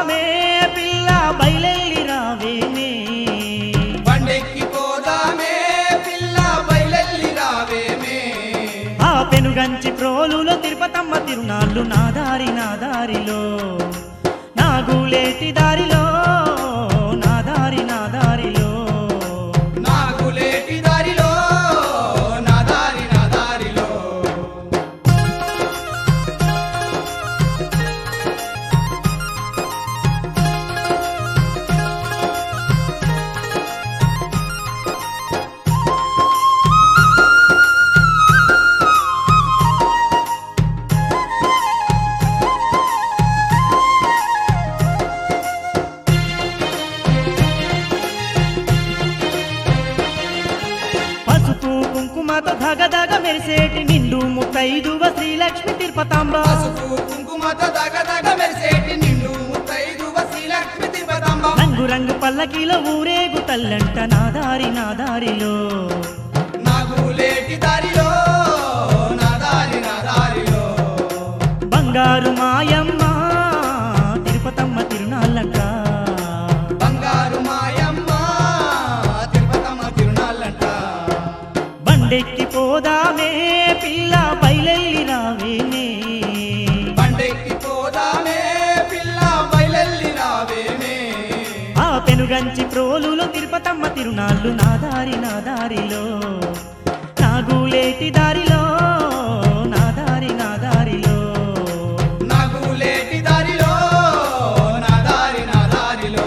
పోదామే పిల్ల బయలెల్లి రావేనే బండెక్కి పోదామే పిల్ల బయలెల్లి రావేమే ఆ పెనుగంచి ప్రోలులో తిరుపతమ్మ తిరునాళ్ళు నా దారి నా దారిలో నా గూలేటి దారిలో నా దారి నా దారిలో నాగులేటి దారిలో నా దారి నా దారిలో పసుపు కుంకుమతో ధగధగ మెరిసేటి నిండు ముత్తైదువ శ్రీలక్ష్మి తిరుపతాంబ పసుపు కుంకుమతో దగ దగ మెరిసేటి నిండు ముత్తైదువ శ్రీలక్ష్మి తిరుపతమ్మ రంగు రంగు పల్లకిలో ఊరేగు తల్లంట నా దారి నా దారిలో నాగులేటి దారిలో నా దారి నా దారిలో బంగారు మాయమ్మ తిరుపతమ్మ తిరునాళ్ళంట బంగారు మాయమ్మ తిరుపతమ్మ తిరునాళ్ళంట బండెక్కి పోదామే పిల్ల బయలెల్లి రావేనే బండెక్కి పోదామే పిల్ల బయలెల్లి రావేమే ఆ పెనుగంచి ప్రోలులో తిరుపతమ్మ తిరునాళ్ళు నా దారి నా దారిలో నా గూలేటి దారిలో నా దారి నా దారిలో నాగులేటి దారిలో నా దారి నా దారిలో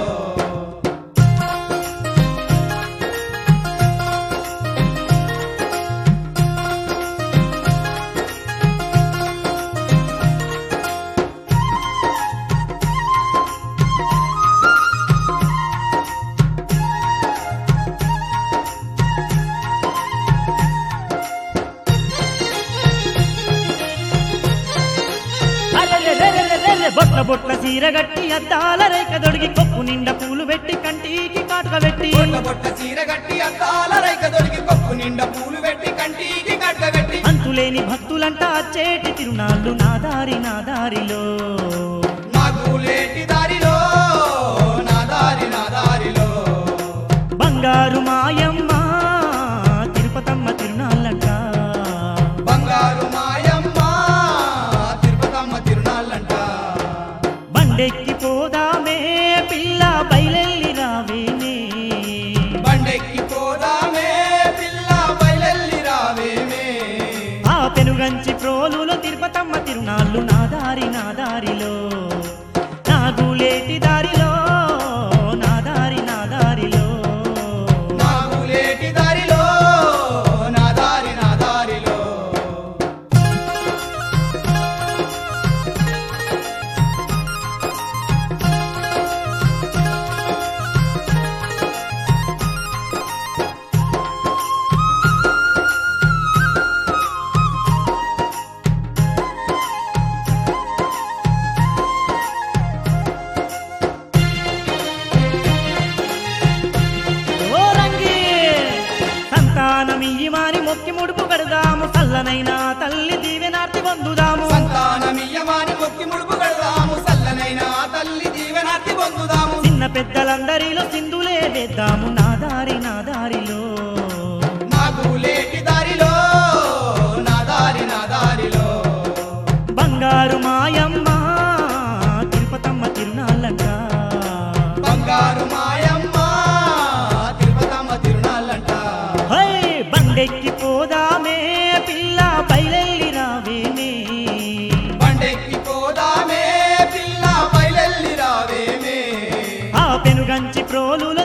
అరెరెరెరెరెరె, బొట్ల బొట్ల చీర గట్టి అద్దాల రేఖ దొడిగి కొప్పు నిండా పూలు పెట్టి కంటికి కాటుక పెట్టి బొట్ట బొట్ట చీర గట్టి అద్దాల రైక దొరికి కొప్పు నిండా పూలు పెట్టి కంటికి కట్ట పెట్టి అంతులేని భక్తులంటా అచ్చేటి తిరునాళ్ళు నా దారి నా దారిలో నాగులేటి దారిలో నా దారి నా దారిలో బంగారు మాయమ్మ తిరుపతమ్మ తిరునాళ్ళంట బంగారు మాయమ్మ తిరుపతమ్మ తిరునాళ్ళంట బండెక్కి పోదామే పిల్ల బయలెల్లి రావేనే బండెక్కి పోదామే పిల్ల బయలెల్లి రావేమే ఆ పెనుగంచి ప్రోలులో తిరుపతమ్మ తిరునాళ్ళు నా దారి నా దారిలో నా గూలేటి దారిలో నా దారి నా దారిలో నాగులేటి దారిలో నా దారి నా దారిలో ఓ రంగి సంతానమియ్యమాని మొక్కి ముడుపు కడదాము చల్లనైన తల్లి దీవెనార్తి పొందుదాము సంతానమియ్యమాని మొక్కి ముడుపు కడదాము సల్లనైన ఆ తల్లి దీవెనార్తి పొందుదాము చిన్న పెద్దలందరిలో సింధులే వేద్దాము నా దారి నా దారిలో నాగులేటి దారిలో నా దారి నా దారిలో బంగారు మాయమ్మ తిరుపతమ్మ తిరునాళ్ళంట బంగారు మాయమ్మ తిరుపతమ్మ తిరునాళ్ళంట హై బండెక్కి పోదామే పిల్ల బయలెల్లి రావేనే బండెక్కి పోదామే పిల్ల బయలెల్లి రావేమే ఆ పెనుగంచి ప్రోలులో